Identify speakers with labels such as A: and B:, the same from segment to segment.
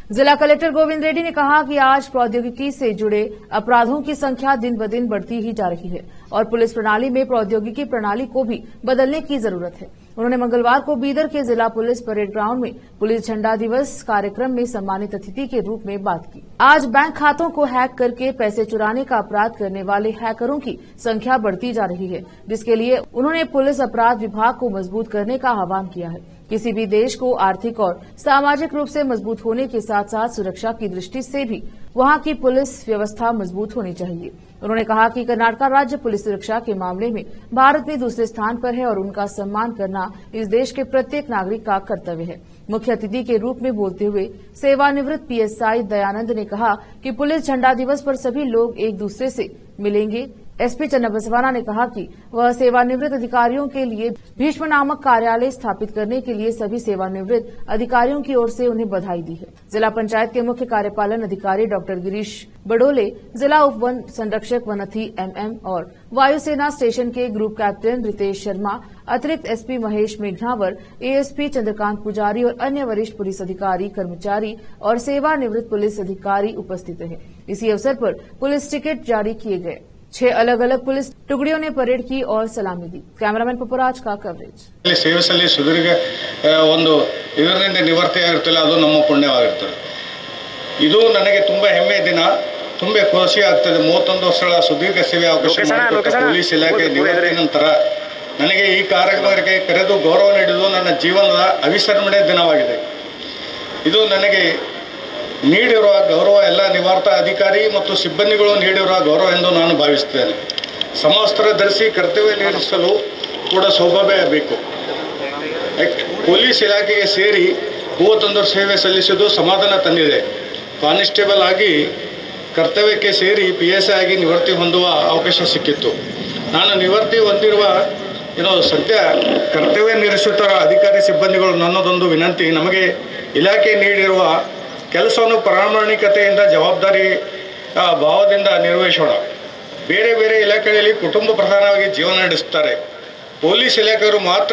A: जिला कलेक्टर गोविंद रेड्डी ने कहा कि आज प्रौद्योगिकी से जुड़े अपराधों की संख्या दिन ब दिन बढ़ती ही जा रही है और पुलिस प्रणाली में प्रौद्योगिकी प्रणाली को भी बदलने की जरूरत है उन्होंने मंगलवार को बीदर के जिला पुलिस परेड ग्राउंड में पुलिस झंडा दिवस कार्यक्रम में सम्मानित अतिथि के रूप में बात की आज बैंक खातों को हैक करके पैसे चुराने का अपराध करने वाले हैकरों की संख्या बढ़ती जा रही है जिसके लिए उन्होंने पुलिस अपराध विभाग को मजबूत करने का आह्वान किया है किसी भी देश को आर्थिक और सामाजिक रूप से मजबूत होने के साथ साथ सुरक्षा की दृष्टि से भी वहां की पुलिस व्यवस्था मजबूत होनी चाहिए उन्होंने कहा कि कर्नाटका राज्य पुलिस सुरक्षा के मामले में भारत में दूसरे स्थान पर है और उनका सम्मान करना इस देश के प्रत्येक नागरिक का कर्तव्य है मुख्य अतिथि के रूप में बोलते हुए सेवानिवृत्त पीएसआई दयानंद ने कहा कि पुलिस झंडा दिवस पर सभी लोग एक दूसरे से मिलेंगे एसपी चन्नबसवाना ने कहा कि वह सेवानिवृत्त अधिकारियों के लिए भीष्म नामक कार्यालय स्थापित करने के लिए सभी सेवानिवृत्त अधिकारियों की ओर से उन्हें बधाई दी है जिला पंचायत के मुख्य कार्यपालन अधिकारी डॉक्टर गिरीश बडोले जिला उप वन संरक्षक वनथी एमएम और वायुसेना स्टेशन के ग्रुप कैप्टन रितेश शर्मा अतिरिक्त एसपी महेश मेघनावर एएसपी चंद्रकांत पुजारी और अन्य वरिष्ठ पुलिस अधिकारी कर्मचारी और सेवानिवृत्त पुलिस अधिकारी उपस्थित रहे इसी अवसर पर पुलिस टिकट जारी किए गए छह अलग अलग पुलिस टुकड़ियों ने परेड की और सलामी दी कैमरामैन पपुराज का कवरेज
B: ಇಲ್ಲಿ ಸೇವಿಸಲಿ ಸುದೀರ್ಘ ಆ, ಒಂದು ಇದರಿಂದ ನಿವೃತ್ತಿಯಾಗಿರ್ತಲ್ಲ ಅದು ನಮ್ಮ ಪುಣ್ಯವಾಗಿರ್ತದೆ ಇದು ನನಗೆ ತುಂಬ ಹೆಮ್ಮೆಯ ದಿನ ತುಂಬ ಖುಷಿ ಆಗ್ತದೆ ಮೂವತ್ತೊಂದು ವರ್ಷಗಳ ಸುದೀರ್ಘ ಸೇವೆ ಅವಕಾಶ
C: ಲೋಕೇಶನ,
B: ಮಾಡಿಕೊಟ್ಟ
C: ಲೋಕೇಶನ.
B: ಪೊಲೀಸ್ ಇಲಾಖೆ
C: ಹೋಗಿ,
B: ನಿವೃತ್ತಿ
C: ಹೋಗಿ.
B: ನಂತರ ನನಗೆ ಈ ಕಾರ್ಯಕ್ರಮಕ್ಕೆ ಕರೆದು ಗೌರವ ನೀಡಿದ್ದು ನನ್ನ ಜೀವನದ ಅವಿಸ್ಮರಣೀಯ ದಿನವಾಗಿದೆ ಇದು ನನಗೆ ನೀಡಿರುವ ಗೌರವ ಎಲ್ಲ ನಿವಾರ್ತ ಅಧಿಕಾರಿ ಮತ್ತು ಸಿಬ್ಬಂದಿಗಳು ನೀಡಿರುವ ಗೌರವ ಎಂದು ನಾನು ಭಾವಿಸುತ್ತೇನೆ ಸಮವಸ್ತ್ರ ಧರಿಸಿ ಕರ್ತವ್ಯ ನಿರ್ವಹಿಸಲು ಕೂಡ ಸೌಭಾಗ್ಯ ಬೇಕು ಯಾಕೆ- ಪೊಲೀಸ್ ಇಲಾಖೆಗೆ ಸೇರಿ ಮೂವತ್ತೊಂದು ವರ್ಷ ಸೇವೆ ಸಲ್ಲಿಸುವುದು ಸಮಾಧಾನ ತಂದಿದೆ ಕಾನ್ಸ್ಟೇಬಲ್ ಆಗಿ ಕರ್ತವ್ಯಕ್ಕೆ ಸೇರಿ ಪಿ ಎಸ್ ಐ ಆಗಿ ನಿವೃತ್ತಿ ಹೊಂದುವ ಅವಕಾಶ ಸಿಕ್ಕಿತ್ತು ನಾನು ನಿವೃತ್ತಿ ಹೊಂದಿರುವ ಏನೋ ಸದ್ಯ ಕರ್ತವ್ಯ ನಿರ್ವಹಿಸುತ್ತಿರುವ ಅಧಿಕಾರಿ ಸಿಬ್ಬಂದಿಗಳು ನನ್ನದೊಂದು ವಿನಂತಿ ನಮಗೆ ಇಲಾಖೆ ನೀಡಿರುವ ಕೆಲಸವನ್ನು ಪ್ರಾಮಾಣಿಕತೆಯಿಂದ ಜವಾಬ್ದಾರಿ ಆ, ಭಾವದಿಂದ ನಿರ್ವಹಿಸೋಣ ಬೇರೆ ಬೇರೆ ಇಲಾಖೆಗಳಲ್ಲಿ ಕುಟುಂಬ ಪ್ರಧಾನವಾಗಿ ಜೀವನ ನಡೆಸುತ್ತಾರೆ ಪೊಲೀಸ್ ಇಲಾಖೆಯವರು ಮಾತ್ರ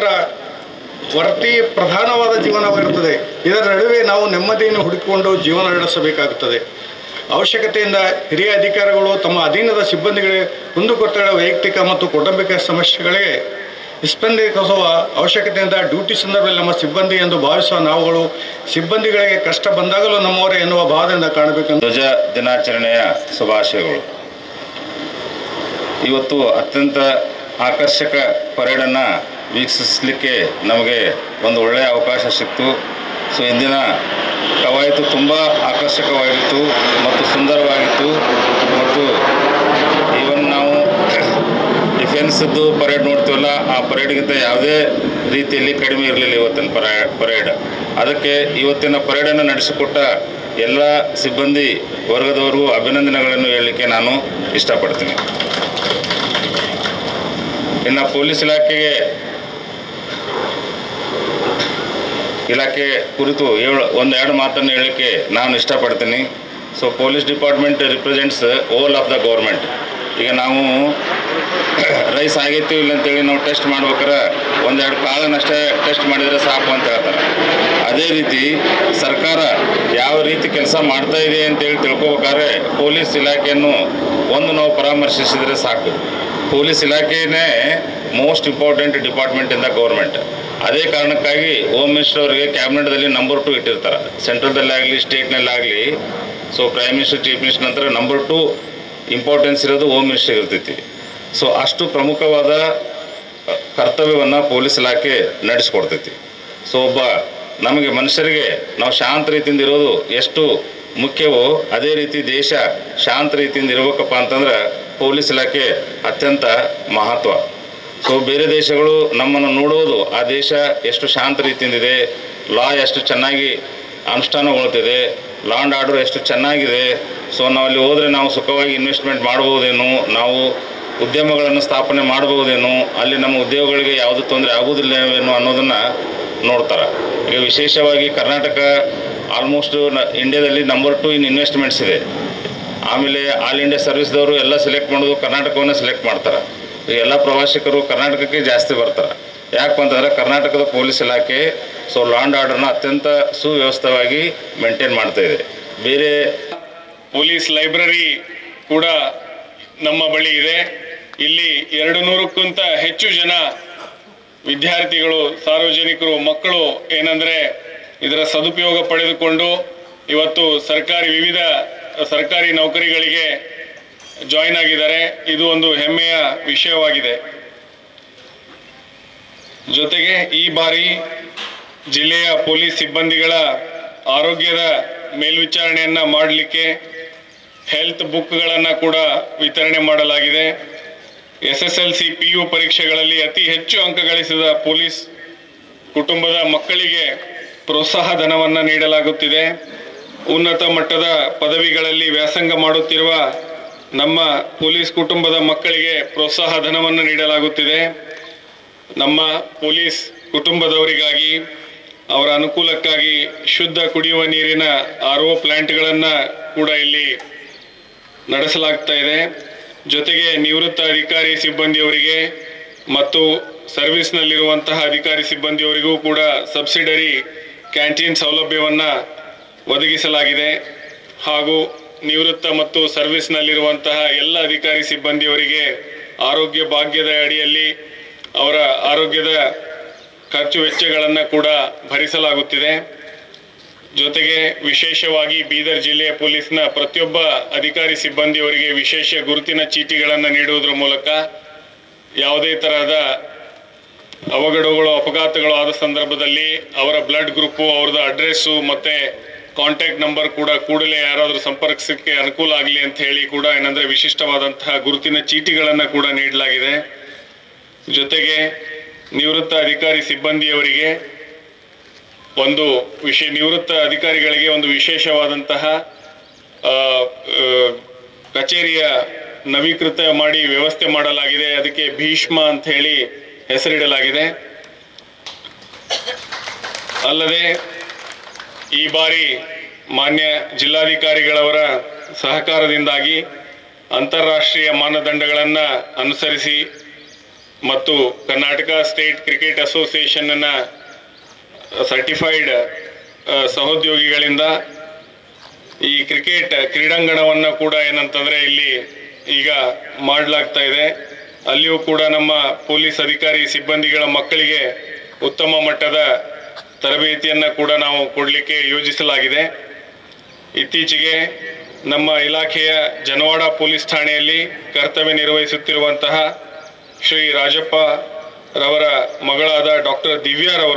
B: ವೃತ್ತಿ ಪ್ರಧಾನವಾದ ಜೀವನವಾಗಿರುತ್ತದೆ ಇದರ ನಡುವೆ ನಾವು ನೆಮ್ಮದಿಯನ್ನು ಹುಡುಕಿಕೊಂಡು ಜೀವನ ನಡೆಸಬೇಕಾಗುತ್ತದೆ ಅವಶ್ಯಕತೆಯಿಂದ ಹಿರಿಯ ಅಧಿಕಾರಿಗಳು ತಮ್ಮ ಅಧೀನದ ಸಿಬ್ಬಂದಿಗಳಿಗೆ ಕುಂದುಕೊರತೆಗಳ ವೈಯಕ್ತಿಕ ಮತ್ತು ಕೌಟುಂಬಿಕ ಸಮಸ್ಯೆಗಳಿಗೆ ಸ್ಪಂದಿಸುವ ಅವಶ್ಯಕತೆಯಿಂದ ಡ್ಯೂಟಿ ಸಂದರ್ಭದಲ್ಲಿ ನಮ್ಮ ಸಿಬ್ಬಂದಿ ಎಂದು ಭಾವಿಸುವ ನಾವುಗಳು ಸಿಬ್ಬಂದಿಗಳಿಗೆ ಕಷ್ಟ ಬಂದಾಗಲೂ ನಮ್ಮವರೇ ಎನ್ನುವ ಭಾವದಿಂದ ಕಾಣಬೇಕೆಂದು
D: ಧ್ವಜ ದಿನಾಚರಣೆಯ ಶುಭಾಶಯಗಳು ಇವತ್ತು ಅತ್ಯಂತ ಆಕರ್ಷಕ ಪರೇಡನ್ನು ವೀಕ್ಷಿಸಲಿಕ್ಕೆ ನಮಗೆ ಒಂದು ಒಳ್ಳೆಯ ಅವಕಾಶ ಸಿಕ್ತು ಸೊ ಇಂದಿನ ಕವಾಯತು ತುಂಬ ಆಕರ್ಷಕವಾಗಿತ್ತು ಮತ್ತು ಸುಂದರವಾಗಿತ್ತು ಮತ್ತು ಈವನ್ ನಾವು ಡಿಫೆನ್ಸ್ದು ಪರೇಡ್ ನೋಡ್ತೀವಲ್ಲ ಆ ಪರೇಡ್ಗಿಂತ ಯಾವುದೇ ರೀತಿಯಲ್ಲಿ ಕಡಿಮೆ ಇರಲಿಲ್ಲ ಇವತ್ತಿನ ಪರ ಪರೇಡ್ ಅದಕ್ಕೆ ಇವತ್ತಿನ ಪರೇಡನ್ನು ನಡೆಸಿಕೊಟ್ಟ ಎಲ್ಲ ಸಿಬ್ಬಂದಿ ವರ್ಗದವರಿಗೂ ಅಭಿನಂದನೆಗಳನ್ನು ಹೇಳಲಿಕ್ಕೆ ನಾನು ಇಷ್ಟಪಡ್ತೀನಿ ಇನ್ನು ಪೊಲೀಸ್ ಇಲಾಖೆಗೆ ಇಲಾಖೆ ಕುರಿತು ಏಳು ಒಂದೆರಡು ಮಾತನ್ನು ಹೇಳಲಿಕ್ಕೆ ನಾನು ಇಷ್ಟಪಡ್ತೀನಿ so police department represents all of the government ಈಗ ನಾವು ರೈಸ್ ಆಗೈತಿ ಇಲ್ಲ ಅಂತೇಳಿ ನಾವು ಟೆಸ್ಟ್ ಮಾಡ್ಬೇಕಾರೆ ಒಂದೆರಡು ಕಾಳನ್ನಷ್ಟೇ ಟೆಸ್ಟ್ ಮಾಡಿದರೆ ಸಾಕು ಅಂತ ಹೇಳ್ತಾರೆ ಅದೇ ರೀತಿ ಸರ್ಕಾರ ಯಾವ ರೀತಿ ಕೆಲಸ ಮಾಡ್ತಾ ಇದೆ ಅಂತೇಳಿ ತಿಳ್ಕೊಬೇಕಾದ್ರೆ ಪೊಲೀಸ್ ಇಲಾಖೆಯನ್ನು ಒಂದು ನಾವು ಪರಾಮರ್ಶಿಸಿದರೆ ಸಾಕು ಪೊಲೀಸ್ ಇಲಾಖೆಯೇ most important department in the government ಅದೇ ಕಾರಣಕ್ಕಾಗಿ ಹೋಮ್ ಮಿನಿಸ್ಟರ್ ಅವರಿಗೆ ಕ್ಯಾಬಿನೆಟ್ದಲ್ಲಿ ನಂಬರ್ ಟು ಇಟ್ಟಿರ್ತಾರೆ ಸೆಂಟ್ರಲ್ದಲ್ಲಾಗಲಿ ಸ್ಟೇಟ್ನಲ್ಲಾಗಲಿ so prime minister chief minister ನಂತರ ನಂಬರ್ ಟು ಇಂಪಾರ್ಟೆನ್ಸ್ ಇರೋದು ಹೋಮ್ ಮಿನಿಸ್ಟರ್ ಇರ್ತೈತಿ ಸೊ ಅಷ್ಟು ಪ್ರಮುಖವಾದ ಕರ್ತವ್ಯವನ್ನು ಪೊಲೀಸ್ ಇಲಾಖೆ ನಡೆಸ್ಕೊಡ್ತೈತಿ ಸೊ ಒಬ್ಬ ನಮಗೆ ಮನುಷ್ಯರಿಗೆ ನಾವು ಶಾಂತ ರೀತಿಯಿಂದ ಇರೋದು ಎಷ್ಟು ಮುಖ್ಯವೋ ಅದೇ ರೀತಿ ದೇಶ ಶಾಂತ ರೀತಿಯಿಂದ ಇರಬೇಕಪ್ಪ ಅಂತಂದ್ರೆ ಪೊಲೀಸ್ ಇಲಾಖೆ ಅತ್ಯಂತ ಮಹತ್ವ ಸೊ ಬೇರೆ ದೇಶಗಳು ನಮ್ಮನ್ನು ನೋಡೋದು ಆ ದೇಶ ಎಷ್ಟು ಶಾಂತ ರೀತಿಯಿಂದಿದೆ ಲಾ ಎಷ್ಟು ಚೆನ್ನಾಗಿ ಅನುಷ್ಠಾನಗೊಳ್ತಿದೆ ಲಾ ಆ್ಯಂಡ್ ಆರ್ಡರ್ ಎಷ್ಟು ಚೆನ್ನಾಗಿದೆ ಸೊ ನಾವು ಅಲ್ಲಿ ಹೋದರೆ ನಾವು ಸುಖವಾಗಿ ಇನ್ವೆಸ್ಟ್ಮೆಂಟ್ ಮಾಡ್ಬೋದೇನೋ ನಾವು ಉದ್ಯಮಗಳನ್ನು ಸ್ಥಾಪನೆ ಮಾಡ್ಬೋದೇನೋ ಅಲ್ಲಿ ನಮ್ಮ ಉದ್ಯೋಗಗಳಿಗೆ ಯಾವುದು ತೊಂದರೆ ಆಗೋದಿಲ್ಲವೇನೋ ಅನ್ನೋದನ್ನು ನೋಡ್ತಾರೆ ಈಗ ವಿಶೇಷವಾಗಿ ಕರ್ನಾಟಕ ಆಲ್ಮೋಸ್ಟ್ ಇಂಡಿಯಾದಲ್ಲಿ ನಂಬರ್ ಟು ಇನ್ ಇನ್ವೆಸ್ಟ್ಮೆಂಟ್ಸ್ ಇದೆ ಆಮೇಲೆ ಆಲ್ ಇಂಡಿಯಾ ಸರ್ವಿಸ್ದವರು ಎಲ್ಲ ಸೆಲೆಕ್ಟ್ ಮಾಡೋದು ಕರ್ನಾಟಕವನ್ನು ಸೆಲೆಕ್ಟ್ ಮಾಡ್ತಾರೆ ಈ ಎಲ್ಲ ಪ್ರವಾಸಿಗರು ಕರ್ನಾಟಕಕ್ಕೆ ಜಾಸ್ತಿ ಬರ್ತಾರೆ ಯಾಕಪ್ಪ ಅಂತಂದರೆ ಕರ್ನಾಟಕದ ಪೊಲೀಸ್ ಇಲಾಖೆ ಸೊ ಲಾಂಡ್ ಆರ್ಡರ್ನ ಅತ್ಯಂತ ಸುವ್ಯವಸ್ಥಿತವಾಗಿ ಮೇಂಟೈನ್ ಮಾಡ್ತಾ ಇದೆ ಬೇರೆ
C: ಪೊಲೀಸ್ ಲೈಬ್ರರಿ ಕೂಡ ನಮ್ಮ ಬಳಿ ಇದೆ ಇಲ್ಲಿ ಎರಡು ನೂರಕ್ಕಿಂತ ಹೆಚ್ಚು ಜನ ವಿದ್ಯಾರ್ಥಿಗಳು ಸಾರ್ವಜನಿಕರು ಮಕ್ಕಳು ಏನಂದ್ರೆ ಇದರ ಸದುಪಯೋಗ ಪಡೆದುಕೊಂಡು ಇವತ್ತು ಸರ್ಕಾರಿ ವಿವಿಧ ಸರ್ಕಾರಿ ನೌಕರಿಗಳಿಗೆ ಜಾಯಿನ್ ಆಗಿದ್ದಾರೆ ಇದು ಒಂದು ಹೆಮ್ಮೆಯ ವಿಷಯವಾಗಿದೆ ಜೊತೆಗೆ ಈ ಬಾರಿ ಜಿಲ್ಲೆಯ ಪೊಲೀಸ್ ಸಿಬ್ಬಂದಿಗಳ ಆರೋಗ್ಯದ ಮೇಲ್ವಿಚಾರಣೆಯನ್ನ ಮಾಡಲಿಕ್ಕೆ ಹೆಲ್ತ್ ಬುಕ್ಗಳನ್ನು ಕೂಡ ವಿತರಣೆ ಮಾಡಲಾಗಿದೆ S S L C P U ಪರೀಕ್ಷೆಗಳಲ್ಲಿ ಅತಿ ಹೆಚ್ಚು ಅಂಕ ಗಳಿಸಿದ ಪೊಲೀಸ್ ಕುಟುಂಬದ ಮಕ್ಕಳಿಗೆ ಪ್ರೋತ್ಸಾಹ ಧನವನ್ನು ನೀಡಲಾಗುತ್ತಿದೆ ಉನ್ನತ ಮಟ್ಟದ ಪದವಿಗಳಲ್ಲಿ ವ್ಯಾಸಂಗ ಮಾಡುತ್ತಿರುವ ನಮ್ಮ ಪೊಲೀಸ್ ಕುಟುಂಬದ ಮಕ್ಕಳಿಗೆ ಪ್ರೋತ್ಸಾಹ ಧನವನ್ನು ನೀಡಲಾಗುತ್ತಿದೆ ನಮ್ಮ ಪೊಲೀಸ್ ಕುಟುಂಬದವರಿಗಾಗಿ ಅವರ ಅನುಕೂಲಕ್ಕಾಗಿ ಶುದ್ಧ ಕುಡಿಯುವ ನೀರಿನ ಆರ್ ಒ ಪ್ಲ್ಯಾಂಟ್ಗಳನ್ನು ಕೂಡ ಇಲ್ಲಿ ನಡೆಸಲಾಗ್ತಾ ಇದೆ ಜೊತೆಗೆ ನಿವೃತ್ತ ಅಧಿಕಾರಿ ಸಿಬ್ಬಂದಿಯವರಿಗೆ ಮತ್ತು ಸರ್ವಿಸ್ನಲ್ಲಿರುವಂತಹ ಅಧಿಕಾರಿ ಸಿಬ್ಬಂದಿಯವರಿಗೂ ಕೂಡ ಸಬ್ಸಿಡರಿ ಕ್ಯಾಂಟೀನ್ ಸೌಲಭ್ಯವನ್ನು ಒದಗಿಸಲಾಗಿದೆ ಹಾಗೂ ನಿವೃತ್ತ ಮತ್ತು ಸರ್ವಿಸ್ನಲ್ಲಿರುವಂತಹ ಎಲ್ಲ ಅಧಿಕಾರಿ ಸಿಬ್ಬಂದಿಯವರಿಗೆ ಆರೋಗ್ಯ ಭಾಗ್ಯದ ಅಡಿಯಲ್ಲಿ ಅವರ ಆರೋಗ್ಯದ ಖರ್ಚು ವೆಚ್ಚಗಳನ್ನು ಕೂಡ ಭರಿಸಲಾಗುತ್ತಿದೆ ಜೊತೆಗೆ ವಿಶೇಷವಾಗಿ ಬೀದರ್ ಜಿಲ್ಲೆಯ ಪೊಲೀಸ್ನ ಪ್ರತಿಯೊಬ್ಬ ಅಧಿಕಾರಿ ಸಿಬ್ಬಂದಿಯವರಿಗೆ ವಿಶೇಷ ಗುರುತಿನ ಚೀಟಿಗಳನ್ನು ನೀಡುವುದರ ಮೂಲಕ ಯಾವುದೇ ತರಹದ ಅವಘಡಗಳು ಅಪಘಾತಗಳು ಆದ ಸಂದರ್ಭದಲ್ಲಿ ಅವರ ಬ್ಲಡ್ ಗ್ರೂಪು ಅವ್ರದ್ದು ಅಡ್ರೆಸ್ಸು ಮತ್ತೆ ಕಾಂಟ್ಯಾಕ್ಟ್ ನಂಬರ್ ಕೂಡ ಕೂಡಲೇ ಯಾರಾದರೂ ಸಂಪರ್ಕಿಸಕ್ಕೆ ಅನುಕೂಲ ಆಗಲಿ ಅಂತ ಹೇಳಿ ಕೂಡ ಏನಂದ್ರೆ ವಿಶಿಷ್ಟವಾದಂತಹ ಗುರುತಿನ ಚೀಟಿಗಳನ್ನು ಕೂಡ ನೀಡಲಾಗಿದೆ ಜೊತೆಗೆ ನಿವೃತ್ತ ಅಧಿಕಾರಿ ಸಿಬ್ಬಂದಿಯವರಿಗೆ ಒಂದು ವಿಶೇ ನಿವೃತ್ತ ಅಧಿಕಾರಿಗಳಿಗೆ ಒಂದು ವಿಶೇಷವಾದಂತಹ ಆ, ಆ, ಕಚೇರಿಯ ನವೀಕೃತ ಮಾಡಿ ವ್ಯವಸ್ಥೆ ಮಾಡಲಾಗಿದೆ ಅದಕ್ಕೆ ಭೀಷ್ಮ ಅಂತ ಹೇಳಿ ಹೆಸರಿಡಲಾಗಿದೆ ಅಲ್ಲದೆ ಈ ಬಾರಿ ಮಾನ್ಯ ಜಿಲ್ಲಾಧಿಕಾರಿಗಳವರ ಸಹಕಾರದಿಂದಾಗಿ ಅಂತಾರಾಷ್ಟ್ರೀಯ ಮಾನದಂಡಗಳನ್ನು ಅನುಸರಿಸಿ ಮತ್ತು ಕರ್ನಾಟಕ ಸ್ಟೇಟ್ ಕ್ರಿಕೆಟ್ ಅಸೋಸಿಯೇಷನ್ನ ಸರ್ಟಿಫೈಡ್ ಸಹೋದ್ಯೋಗಿಗಳಿಂದ ಈ ಕ್ರಿಕೆಟ್ ಕ್ರೀಡಾಂಗಣವನ್ನು ಕೂಡ ಏನಂತಂದ್ರೆ ಇಲ್ಲಿ ಈಗ ಮಾಡಲಾಗ್ತಾ ಇದೆ ಅಲ್ಲಿಯೂ ಕೂಡ ನಮ್ಮ ಪೊಲೀಸ್ ಅಧಿಕಾರಿ ಸಿಬ್ಬಂದಿಗಳ ಮಕ್ಕಳಿಗೆ ಉತ್ತಮ ಮಟ್ಟದ ತರಬೇತಿಯನ್ನು ಕೂಡ ನಾವು ಕೊಡಲಿಕ್ಕೆ ಯೋಜಿಸಲಾಗಿದೆ ಇತ್ತೀಚೆಗೆ ನಮ್ಮ ಇಲಾಖೆಯ ಜನವಾಡ ಪೊಲೀಸ್ ಠಾಣೆಯಲ್ಲಿ ಕರ್ತವ್ಯ ನಿರ್ವಹಿಸುತ್ತಿರುವಂತಹ ಶ್ರೀ ರಾಜಪ್ಪ ರವರ ಮಗಳಾದ ಡಾಕ್ಟರ್ ದಿವ್ಯಾರವರು